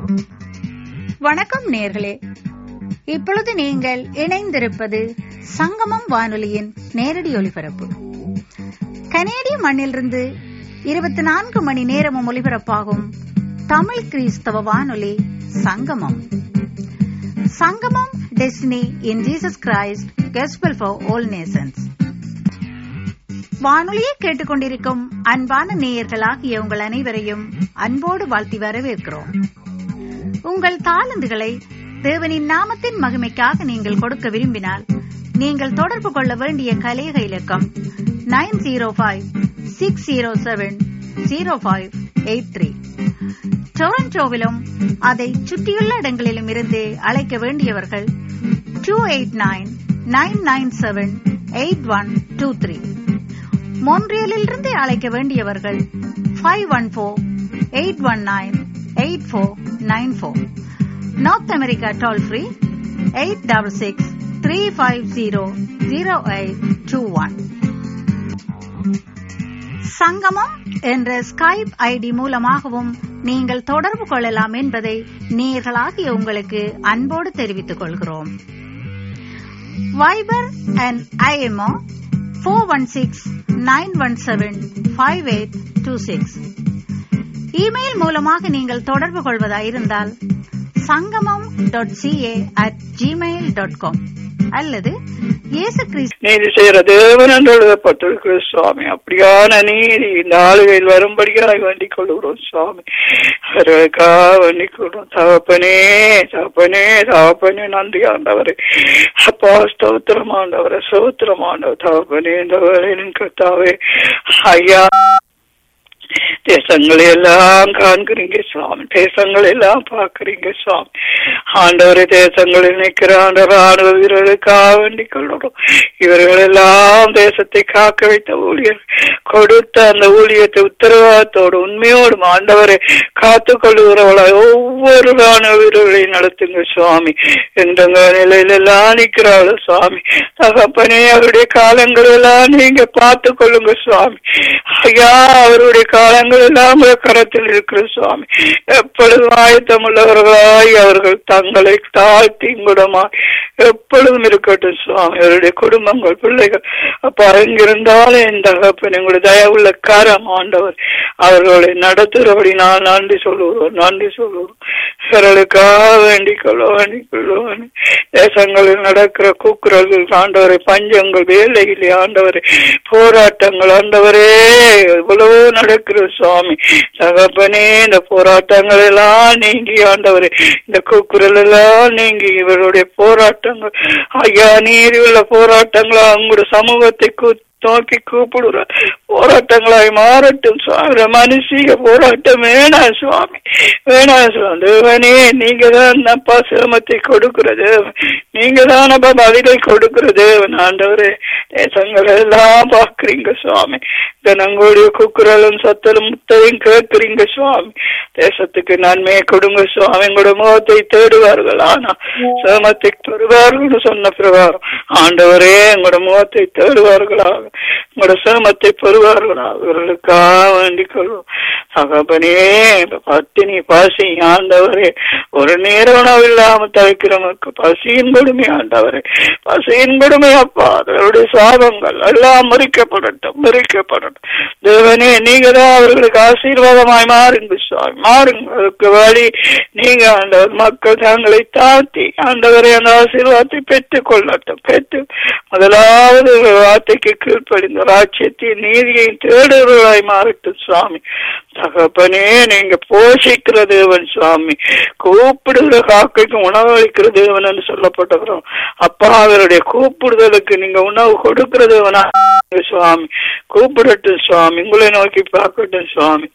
வணக்கம் நேர்களே இப்பொழுது நீங்கள் இணைந்திருப்பது சங்கமம் வானொலியின் நேரடி ஒலிபரப்பு கனேடிய மண்ணிலிருந்து இருபத்தி நான்கு மணி நேரமும் ஒலிபரப்பாகும் தமிழ் கிறிஸ்தவ வானொலி Sangamam Sangamam destiny in Jesus Christ gospel for all nations வானொலியை கேட்டுக்கொண்டிருக்கும் அன்பான நேயர்களாகிய உங்கள் அனைவரையும் அன்போடு வாழ்த்தி வரவேற்கிறோம் உங்கள் தாளந்துகளை தேவனின் நாமத்தின் மகிமைக்காக நீங்கள் கொடுக்க விரும்பினால் நீங்கள் தொடர்பு கொள்ள வேண்டிய கலேக இலக்கம் nine zero five six zero seven zero five eight three டொரண்டோவிலும் அதை சுற்றியுள்ள இடங்களிலும் இருந்து அழைக்க வேண்டியவர்கள் two eight nine nine nine seven eight one two three மோன்ட்ரியலிலிருந்து அழைக்க வேண்டியவர்கள் five one four eight one nine eight four nine four North America toll free eight double six three five zero zero eight two one Sangamam என்ற Skype ID மூலமாகவும் நீங்கள் தொடர்பு கொள்ளலாம் என்பதை நேர்களாகிய உங்களுக்கு அன்போடு தெரிவித்துக் கொள்கிறோம் Viber and IMO four one six nine one seven five eight two six email மூலமாக நீங்கள் தொடர்பு கொள்வதாயிருந்தால் Sangamam dot CA at Gmail dot com அல்லது இயேசு கிறிஸ்து நீதி செய்கிற தேவன் என்று எழுதப்பட்டிருக்கிற சுவாமி அப்படியான நீதி இந்த ஆளுகையில் வரும்படியாக வேண்டிக் கொள்கிறோம் சுவாமி அவர்களுக்காக வேண்டிக் கொள்கிறோம் தகப்பனே தகப்பனே தகப்பனே நன்றி ஆண்டவரே அப்பா ஸ்தோத்திரம் ஆண்டவரே சோத்திரம் ஆண்டவர் தகப்பனே இந்த வேலையின் கத்தாவே ஐயா தேசங்களை எல்லாம் காண்கிறீங்க சுவாமி தேசங்களை எல்லாம் பாக்குறீங்க சுவாமி ஆண்டவரை தேசங்களில் நிற்கிற ஆண்டவர் ஆண்டவர் வீரர்களுக்காக வேண்டிக் கொள்கிறோம் இவர்கள் எல்லாம் தேசத்தை காக்க வைத்த ஊழியர் கொடுத்த அந்த ஊழியத்தை உத்தரவாதத்தோடு உண்மையோடும் ஆண்டவரை காத்து கொள்ளுகிறவளாய் ஒவ்வொரு ராணுவ வீரர்களையும் நடத்துங்க சுவாமி எந்தங்க நிலையில எல்லாம் நிற்கிறாள் சுவாமி தகப்பனே அவருடைய காலங்கள் எல்லாம் நீங்க பார்த்து கொள்ளுங்க சுவாமி ஐயா அவருடைய காலங்கள் எல்லாம் கரத்தில் இருக்கிற சுவாமி எப்பொழுதும் ஆயத்தம் உள்ளவர்களாய் அவர்கள் தங்களை தாழ்த்தி குடமாய் எப்பொழுதும் இருக்கட்டும் சுவாமி அவருடைய குடும்பங்கள் பிள்ளைகள் அப்ப எங்கிருந்தாலும் என் தகப்பன் எங்களுடைய தயவுள்ள கரம் ஆண்டவர் அவர்களை நடத்துகிறபடி நான் நன்றி சொல்லுவோம் நன்றி சொல்லுவோம் இவர்களுக்காக வேண்டிக் கொள்ள வேண்டிக் கொள்ளுவேன் தேசங்களில் நடக்கிற கூக்குரல்கள் ஆண்டவரை பஞ்சங்கள் வேலையிலே ஆண்டவரை போராட்டங்கள் ஆண்டவரே எவ்வளவோ நடக்கிற சுவாமி தகப்பனே இந்த போராட்டங்கள் எல்லாம் நீங்கி ஆண்டவரே இந்த கூக்குரல் எல்லாம் நீங்கி இவருடைய போராட்டங்கள் ஐயா நீதி உள்ள போராட்டங்களா உங்களுடைய சமூகத்தை நோக்கி கூப்பிடுற போராட்டங்களாய் மாறட்டும் சுவாமி மனுஷிக போராட்டம் வேணாம் சுவாமி வேணாம் சுவாமி தேவனே நீங்க தான் அப்பா சிரமத்தை கொடுக்கிற தேவன் நீங்க தான் அப்பா பதிலை கொடுக்கிற தேவன் ஆண்டவரே தேசங்கள் எல்லாம் பாக்குறீங்க சுவாமி தினங்களுடைய குக்குரலும் சத்தலும் முத்தையும் கேட்கிறீங்க சுவாமி தேசத்துக்கு நன்மையை கொடுங்க சுவாமி உங்களோட முகத்தை தேடுவார்கள் ஆனா சிரமத்தை பெறுவார்கள் சொன்ன பிரகாரம் ஆண்டவரே உங்களோட முகத்தை தேடுவார்களாக உங்களோட சிரமத்தை பெறுவார்களாக இவர்களுக்காக வேண்டிக் கொள்வோம் தகப்பனே பத்தினி பசி ஆண்டவரே ஒரு நேர உணவு இல்லாம தவிக்கிறவனுக்கு பசியின் கொடுமை ஆண்டவரே பசியின் கொடுமை அப்பா அவருடைய சாபங்கள் எல்லாம் முறிக்கப்படட்டும் முறிக்கப்படட்டும் தேவனே நீங்க தான் அவர்களுக்கு ஆசீர்வாதமாய் மாறுங்க சுவாமி மாறுங்க அதுக்கு வழி நீங்க ஆண்டவர் மக்கள் தங்களை தாழ்த்தி ஆண்டவரை அந்த ஆசீர்வாதத்தை பெற்றுக் கொள்ளட்டும் பெற்று முதலாவது வார்த்தைக்கு கீழ்ப்படிந்த ராஜ்யத்தையும் நீதியையும் தேடுவர்களாய் மாறட்டும் சுவாமி தகப்பனே நீங்க போஷிக்கிற தேவன் சுவாமி கூப்பிடுகிற காக்கைக்கு உணவு அளிக்கிற தேவன் என்று சொல்லப்பட்டவரும் அப்பா அவருடைய கூப்பிடுதலுக்கு நீங்க உணவு கொடுக்கிற தேவனா சுவாமி கூப்பிடட்டும் சுவாமி உங்களை நோக்கி பார்க்கட்டும் சுவாமி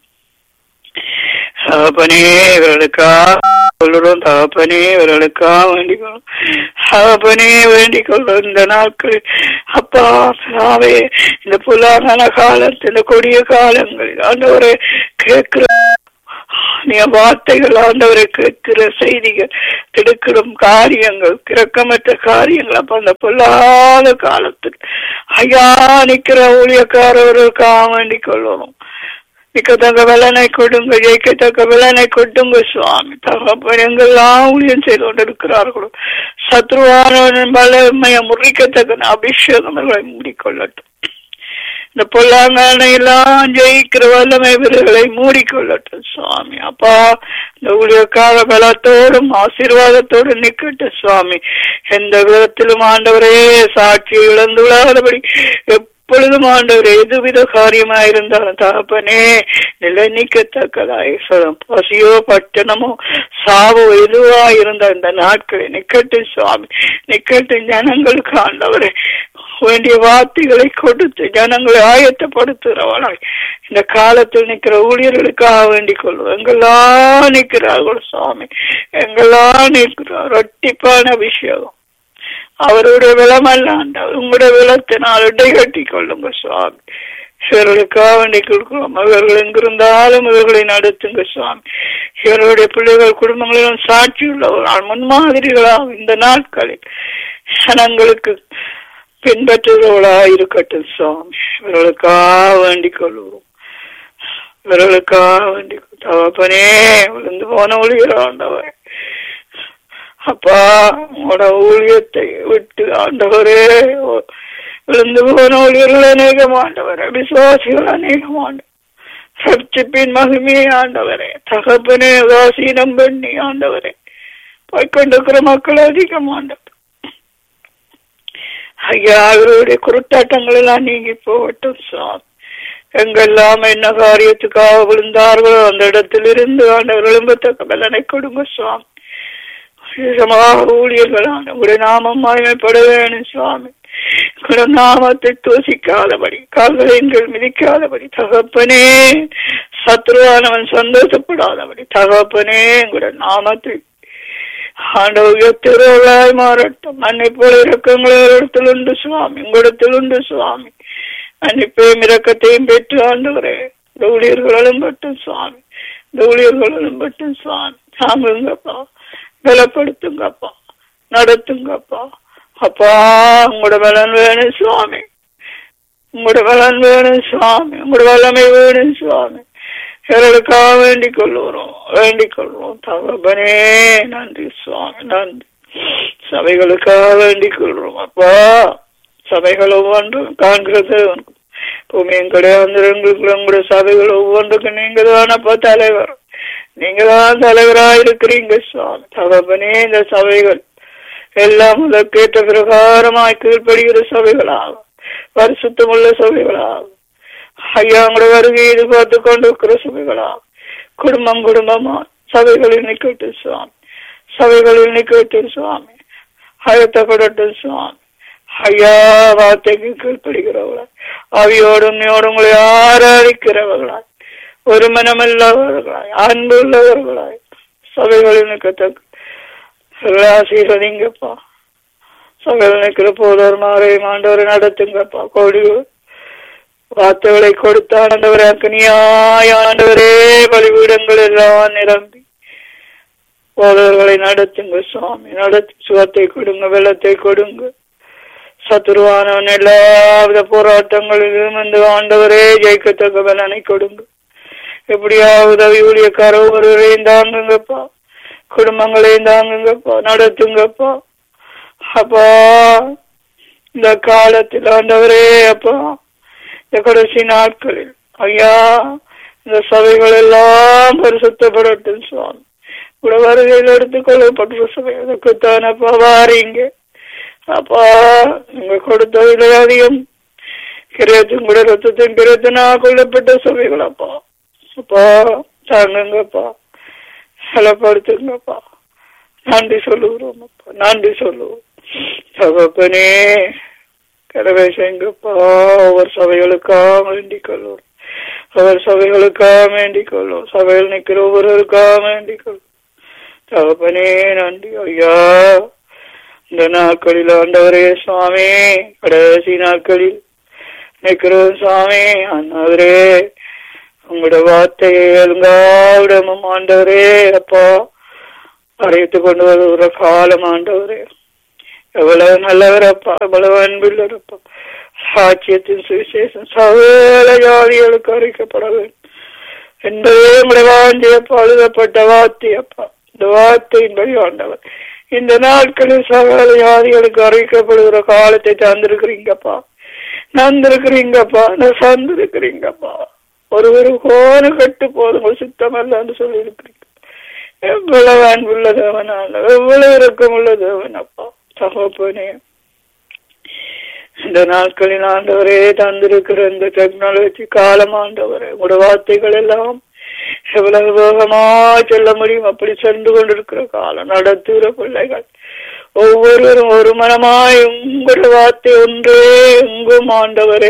தகப்பனே இவர்களுக்கா சொல்லுறோம் தகப்பனே இவர்களுக்கா வேண்டிக் கொள்ளும் தகப்பனே வேண்டிக் கொள்ளும் இந்த நாட்கள் அப்பா பிதாவே இந்த புலான காலத்தில் இந்த கொடிய காலங்களில் ஆண்டவரை கேட்கிற நீ வார்த்தைகள் ஆண்டவரை கேட்கிற செய்திகள் திடுக்கிடும் காரியங்கள் கிரக்கமற்ற காரியங்கள் அப்ப அந்த பொல்லாத காலத்தில் ஐயா நிக்கிற ஊழியக்காரர்களுக்காக வேண்டிக் கொள்ளணும் மிக்கத்தக்க பலனை கொடுங்க ஜெயிக்கத்தக்க பலனை கொடுங்க சுவாமி தகப்பன் எங்கெல்லாம் ஊழியம் செய்து கொண்டிருக்கிறார்களோ சத்ருவான பலமைய முறிக்கத்தக்க அபிஷேகம் அவர்களை மூடிக்கொள்ளட்டும் இந்த பொல்லாங்கானை எல்லாம் ஜெயிக்கிற வல்லமை இவர்களை மூடிக்கொள்ளட்டும் சுவாமி அப்பா இந்த ஊழியக்கார பலத்தோடும் ஆசீர்வாதத்தோடு நிக்கட்டும் சுவாமி எந்த விதத்திலும் ஆண்டவரே சாட்சி இழந்துள்ளாதபடி எப்பொழுதும் ஆண்டவர் எதுவித காரியமா இருந்தாலும் தகப்பனே நிலை நீக்கத்தக்கதாய் சொல்லும் பசியோ பட்டணமோ சாவோ எதுவா இருந்த இந்த நாட்களை நிக்கட்டும் சுவாமி நிக்கட்டும் ஜனங்களுக்கு ஆண்டவரே வேண்டிய வார்த்தைகளை கொடுத்து ஜனங்களை ஆயத்தப்படுத்துகிறவளாய் இந்த காலத்தில் நிற்கிற ஊழியர்களுக்காக வேண்டிக் கொள்வோம் எங்கெல்லாம் நிற்கிறார்கள் சுவாமி எங்கெல்லாம் நிற்கிறார் ரொட்டிப்பான அபிஷேகம் அவருடைய விளமல்ல ஆண்டவர் உங்களுடைய விளத்தினால் இடை கட்டி கொள்ளுங்க சுவாமி இவர்களுக்காக வேண்டி கொடுக்கிறோம் அவர்கள் எங்கிருந்தாலும் இவர்களை நடத்துங்க சுவாமி இவருடைய பிள்ளைகள் குடும்பங்களிலும் சாட்சி உள்ளவர்கள் முன்மாதிரிகளாக இந்த நாட்களில் ஜனங்களுக்கு பின்பற்றுகிறவளா இருக்கட்டும் சுவாமி இவர்களுக்காக வேண்டிக் கொள்வோம் இவர்களுக்காக வேண்டி தகப்பனே விழுந்து போன ஒளிகிறாண்டவர் அப்பா உங்களோட ஊழியத்தை விட்டு ஆண்டவரே விழுந்து போன ஊழியர்கள் அநேகமாண்டவர் விசுவாசிகள் அநேகமாண்டவர் ரட்சிப்பின் மகிமையை ஆண்டவரே தகப்பனே உதாசீனம் பண்ணி ஆண்டவரே போய்கொண்டிருக்கிற மக்கள் அதிகமாண்டவர் ஐயா அவருடைய குருட்டாட்டங்கள் எல்லாம் நீங்கி போகட்டும் சுவாமி எங்கெல்லாம் என்ன காரியத்துக்காக விழுந்தார்களோ அந்த இடத்திலிருந்து ஆண்டவர் எழும்பத்தக்க பலனை கொடுங்க சுவாமி விசேஷமாக ஊழியர்களான உடைய நாமம் மகிமைப்பட வேணும் சுவாமி உடைய நாமத்தை தூசிக்காதபடி கால்களின்கள் மிதிக்காதபடி தகப்பனே சத்ருவானவன் சந்தோஷப்படாதபடி தகப்பனே உங்களுடைய நாமத்தை ஆண்டவர்களாய் மாறட்டும் அன்னை போல இறக்கங்கள் இடத்தில் உண்டு சுவாமி உங்களிடத்தில் உண்டு சுவாமி அன்னிப்பையும் இரக்கத்தையும் பெற்று ஆண்டவரே இந்த ஊழியர்களும் பட்டும் சுவாமி இந்த ஊழியர்களும் பட்டும் சுவாமி தாங்குங்கப்பா பலப்படுத்துங்கப்பா நடத்துங்கப்பா அப்பா உங்களோட பலன் வேணும் சுவாமி உங்களோட பலன் வேணும் சுவாமி உங்களோட வல்லமை வேணும் சுவாமி இவர்களுக்காக வேண்டிக் கொள்ளுறோம் வேண்டிக் கொள்வோம் தகப்பனே நன்றி சுவாமி நன்றி சபைகளுக்காக வேண்டிக் கொள்றோம் அப்பா சபைகள் ஒவ்வொன்றும் காண்கிறது பூமியும் கிடையாது எங்களுக்கு உங்களுடைய சபைகள் ஒவ்வொன்றுக்கும் நீங்க தானப்பா தலைவர் நீங்க தான் தலைவராக இருக்கிறீங்க சுவாமி தகப்பனே இந்த சபைகள் எல்லாம் முதற்கேற்ற பிரகாரமாய் கீழ்ப்படுகிற சபைகளாகும் பரிசுத்தமுள்ள சபைகளாகும் ஐயா உங்களோட வருகை எதிர்பார்த்து கொண்டிருக்கிற சபைகளாகும் குடும்பம் குடும்பமா சபைகளில் நிக்கட்டு சுவாமி சபைகளில் நிக்கட்டு சுவாமி அழுத்தப்படட்டும் சுவாமி ஐயா வார்த்தைக்கு கீழ்ப்படுகிறவர்களாய் அவையோடு உண்மையோடு உங்களை ஆராதிக்கிறவர்களாய் ஒரு மனமல்லவர்களாய் அன்பு உள்ளவர்களாய் சபைகளில் நிற்கத்தக்க ஆசீர்வதிங்கப்பா சபையில் நிற்கிற போதோர் மாறை மாண்டவரை நடத்துங்கப்பா கோடி வார்த்தைகளை கொடுத்த ஆண்டவரே அக்கனியாய் ஆண்டவரே பலிபீடங்கள் எல்லாம் நிரம்பி போதவர்களை நடத்துங்க சுவாமி நடத்தி சுகத்தை கொடுங்க வெள்ளத்தை கொடுங்க சத்துருவானவன் எல்லாவித போராட்டங்களிலும் இந்த ஆண்டவரே ஜெயிக்கத்தக்க பலனை கொடுங்க எப்படியாவது உதவி ஊழியக்கார ஒருவரையும் தாங்குங்கப்பா குடும்பங்களையும் தாங்குங்கப்பா நடத்துங்கப்பா அப்பா இந்த காலத்தில் ஆண்டவரே அப்பா இந்த கடைசி நாட்களில் ஐயா இந்த சபைகள் எல்லாம் பரிசுத்தப்படட்டும் சுவாமி கூட வருகையில் எடுத்துக்கொள்ளப்பட்ட சபை அதுக்குத்தானப்பா வாரீங்க அப்பா நீங்க கொடுத்ததில் அதிகம் கிரேத்தும் கூட ரத்தத்தின் கிரத்தினா கொல்லப்பட்ட சபைகள் அப்பா அப்பா தாங்குங்கப்பா பலப்படுத்துங்கப்பா நன்றி சொல்லுகிறோம் அப்பா நன்றி சொல்லுவோம் தகப்பனே கடவை செய்யுங்கப்பா ஒவ்வொரு சபைகளுக்காக வேண்டிக் கொள்வோம் ஒவ்வொரு சபைகளுக்காக வேண்டிக் கொள்வோம் சபையில் நிற்கிற ஒவ்வொருவருக்காக வேண்டிக் கொள்வோம் தகப்பனே நன்றி ஐயா இந்த நாட்களில் ஆண்டவரே சுவாமி கடைசி நாட்களில் நிற்கிறோம் சுவாமி அண்ணாவரே உங்களோட வார்த்தையை எழுங்காவிடமும் ஆண்டவரே அப்பா அழைத்து கொண்டு வருகிற காலம் ஆண்டவரே எவ்வளவு நல்லவரப்பா எவ்வளவு அன்புள்ளவரப்பா சாட்சியத்தின் சுவிசேஷம் சகல ஜாதிகளுக்கு அறிக்கப்பட வேண்டும் என்பதே உங்களுடைய வாஞ்சியப்பா எழுதப்பட்ட வார்த்தையப்பா இந்த வார்த்தையின்படி ஆண்டவர் இந்த நாட்களில் சகல வியாதிகளுக்கு அறிவிக்கப்படுகிற காலத்தை தந்திருக்கிறீங்கப்பா நந்திருக்கிறீங்கப்பா சந்திருக்கிறீங்கப்பா ஒருவர் கோன கட்டு போதும் சுத்தம் அல்லன்னு சொல்லி இருக்கிறீங்க எவ்வளவு அன்புள்ள தேவனால எவ்வளவு இறக்கம் உள்ள தேவன் அப்பா தகப்பனே இந்த நாட்களில் ஆண்டவரே தந்திருக்கிற இந்த டெக்னாலஜி காலம் ஆண்டவரே உங்களோட வார்த்தைகள் எல்லாம் எவ்வளவு வேகமா சொல்ல முடியும் அப்படி சென்று கொண்டிருக்கிற காலம் நடத்துகிற பிள்ளைகள் ஒவ்வொருவரும் ஒரு மனமாய் உங்களோட வார்த்தை ஒன்றே எங்கும் ஆண்டவரே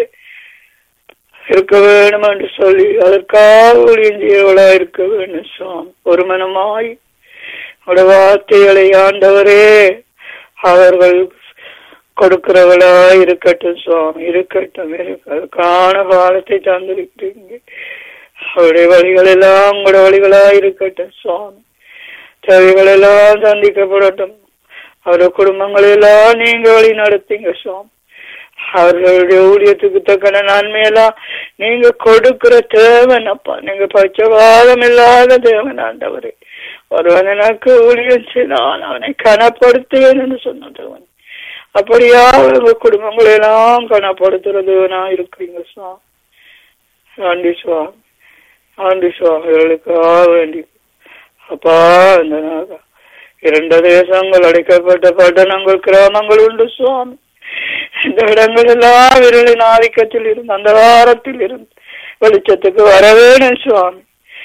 இருக்க வேணும் என்று சொல்லி அதற்காக ஒளியஞ்சியவளா இருக்க வேண்டும் சுவாமி ஒரு மனமாய் உங்களோட வார்த்தைகளை ஆண்டவரே அவர்கள் கொடுக்கிறவளா இருக்கட்டும் சுவாமி இருக்கட்டும் அதுக்கான காலத்தை தந்திருக்கிறீங்க அவருடைய வழிகள் எல்லாம் உங்களோட வழிகளா இருக்கட்டும் சுவாமி தேவைகள் எல்லாம் சந்திக்கப்படட்டும் அவருடைய குடும்பங்கள் எல்லாம் நீங்க வழி நடத்தீங்க சுவாமி அவர்களுடைய ஊழியத்துக்கு தக்கன நன்மையெல்லாம் நீங்க கொடுக்கிற தேவன் அப்பா நீங்க பச்சவாதம் இல்லாத தேவன் ஆண்டவரே ஒருவன் எனக்கு ஊழியம் செய்தான் அவனை கனப்படுத்துவேன் என்று சொன்ன தேவன் அப்படியா உங்க குடும்பங்களை எல்லாம் கனப்படுத்துறது நான் இருக்கிறீங்க சுவாமி ஆண்டி சுவாமி ஆண்டி சுவாமிகளுக்காக வேண்டி அப்பா இந்த நாக இரண்டு தேசங்கள் அடைக்கப்பட்ட பட்டணங்கள் கிராமங்கள் உண்டு சுவாமி இந்த இடங்கள் எல்லாம் விரலின் ஆதிக்கத்தில் இருந்து அந்த வாரத்தில் இருந்து வெளிச்சத்துக்கு வரவேணும் சுவாமி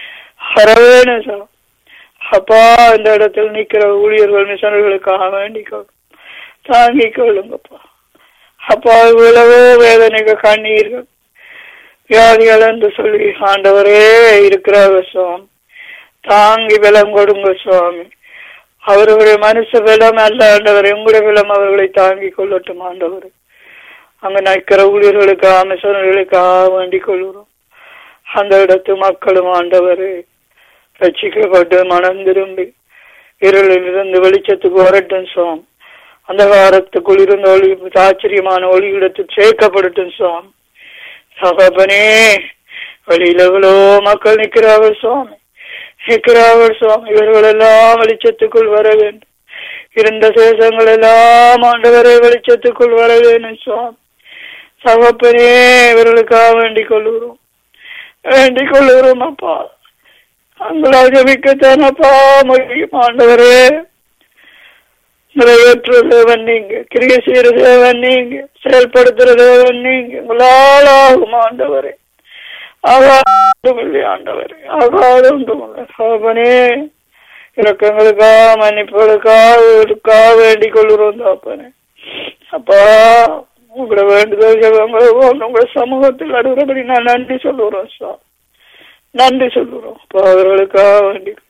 வரவேணும் சுவாமி அப்பா இந்த இடத்தில் நிக்கிற ஊழியர்கள் மிஷனர்களுக்காக வேண்டிக்கொள்ளும் தாங்கிக் கொள்ளுங்கப்பா அப்பா இவ்வளவோ வேதனைகள் கண்ணீர்கள் வியாதிகள் என்று சொல்லி ஆண்டவரே இருக்கிறார்கள் சுவாமி தாங்கி பலம் கொடுங்க சுவாமி அவர்களுடைய மனுஷ பலம் அல்ல ஆண்டவர் உங்களுடைய பலம் அவர்களை தாங்கிக் கொள்ளட்டும் ஆண்டவர் அங்க நிற்கிற ஊழியர்களுக்காக மிஷனர்களுக்காக வேண்டிக் கொள்கிறோம் அந்த இடத்து மக்களும் ஆண்டவரே ரட்சிக்கப்பட்டு மனம் திரும்பி இருளில் இருந்து வெளிச்சத்துக்கு வரட்டும் சுவாமி அந்த வாரத்துக்குள் இருந்த ஒளி ஆச்சரியமான ஒளி இடத்தில் சேர்க்கப்படட்டும் சுவாமி சகப்பனே வழியில் எவ்வளோ மக்கள் நிற்கிறார்கள் சுவாமி நிற்கிறார்கள் சுவாமி இவர்கள் எல்லாம் வெளிச்சத்துக்குள் வர வேண்டும் இருந்த சேஷங்கள் எல்லாம் ஆண்டவரை வெளிச்சத்துக்குள் வர வேண்டும் சுவாமி சகப்பனே இவர்களுக்காக வேண்டிக் கொள்ளுகிறோம் வேண்டிக் கொள்ளுகிறோம் அப்பா அங்களா ஜபிக்கத்தானப்பா முடியும் ஆண்டவரே நிறைவேற்ற தேவன் நீங்க கிரிய செய்யற தேவன் நீங்க செயல்படுத்துற தேவன் நீங்க உங்களால் ஆகும் ஆண்டவரே ஆகாதும் இல்லை ஆண்டவரே ஆகாதும் சாபனே இறக்கங்களுக்காக மன்னிப்புகளுக்காக வேண்டிக் கொள்கிறோம் தாப்பனே அப்பா உங்களை வேண்டுதல் உங்களை சமூகத்தில் அடுகிறபடி நான் நன்றி சொல்லுறோம் சார் நன்றி சொல்லுறோம் அப்பா அவர்களுக்காக வேண்டிக்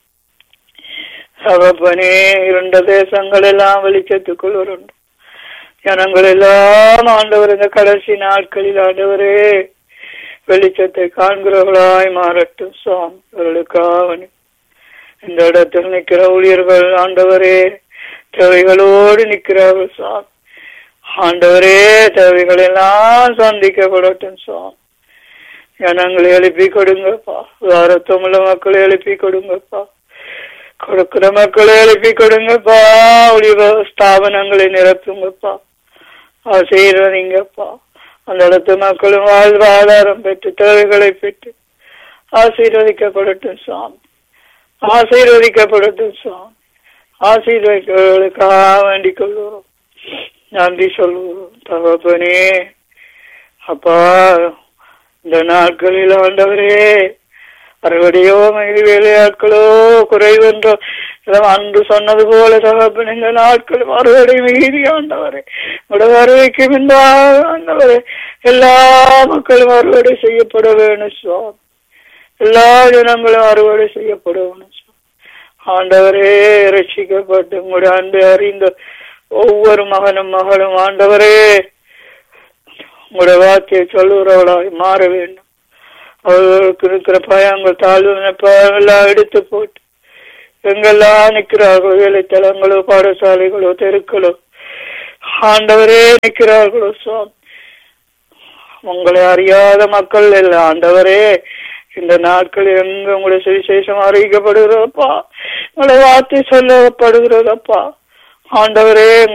சகப்பனே இரண்ட தேசங்கள் எல்லாம் வெளிச்சத்துக்குள் வரும் ஜனங்கள் எல்லாம் ஆண்டவர் இந்த கடைசி நாட்களில் ஆண்டவரே வெளிச்சத்தை காண்கிறவர்களாய் மாறட்டும் சுவாமி அவர்களுக்காக இந்த இடத்தில் நிற்கிற ஊழியர்கள் ஆண்டவரே தேவைகளோடு நிற்கிறார்கள் சுவாமி ஆண்டவரே தேவைகள் எல்லாம் சந்திக்கப்படட்டும் சுவாமி ஜனங்களை எழுப்பி கொடுங்கப்பா வாரத்தமுள்ள மக்களை எழுப்பி கொடுங்கப்பா கொடுக்கிற மக்களை எழுப்பி கொடுங்கப்பா ஒளிவ ஸ்தாபனங்களை நிரப்புங்கப்பா ஆசீர்வதிங்கப்பா அந்த இடத்து மக்களும் வாழ்வாதாரம் பெற்று தேவைகளை பெற்று ஆசீர்வதிக்கப்படட்டும் சுவாமி ஆசீர்வதிக்கப்படட்டும் சுவாமி ஆசீர்வதிக்கிறவர்களுக்காக வேண்டிக் கொள்வோம் நன்றி சொல்லுவோம் தகப்பனே அப்பா இந்த நாட்களில் ஆண்டவரே அறுவடையோ மகிழ் வேலையாட்களோ குறைவென்றோ அன்று சொன்னது போல தகப்பன் இந்த நாட்களும் அறுவடை மீறி ஆண்டவரே உடைய அறுவைக்கு முன்பாக ஆண்டவரே எல்லா மக்களும் அறுவடை செய்யப்பட வேணும் சுவாமி எல்லா ஜனங்களும் அறுவடை செய்யப்பட வேணும் ஆண்டவரே ரட்சிக்கப்பட்டு உங்களுடைய அன்பை அறிந்த ஒவ்வொரு மகனும் மகளும் ஆண்டவரே உங்களுடைய வார்த்தையை சொல்லுகிறவளாய் மாற வேண்டும் அவர்களுக்கு இருக்கிற பயங்கள் தாழ்வு எல்லாம் எடுத்து போட்டு எங்கெல்லாம் நிற்கிறார்களோ வேலைத்தலங்களோ பாடசாலைகளோ தெருக்களோ ஆண்டவரே நிற்கிறார்களோ சுவாமி உங்களை அறியாத மக்கள் இல்லை ஆண்டவரே இந்த நாட்கள் எங்க உங்களுடைய சுவிசேஷம் அறிவிக்கப்படுகிறதப்பா உங்களுடைய வார்த்தை சொல்லப்படுகிறதப்பா ஆண்டவரே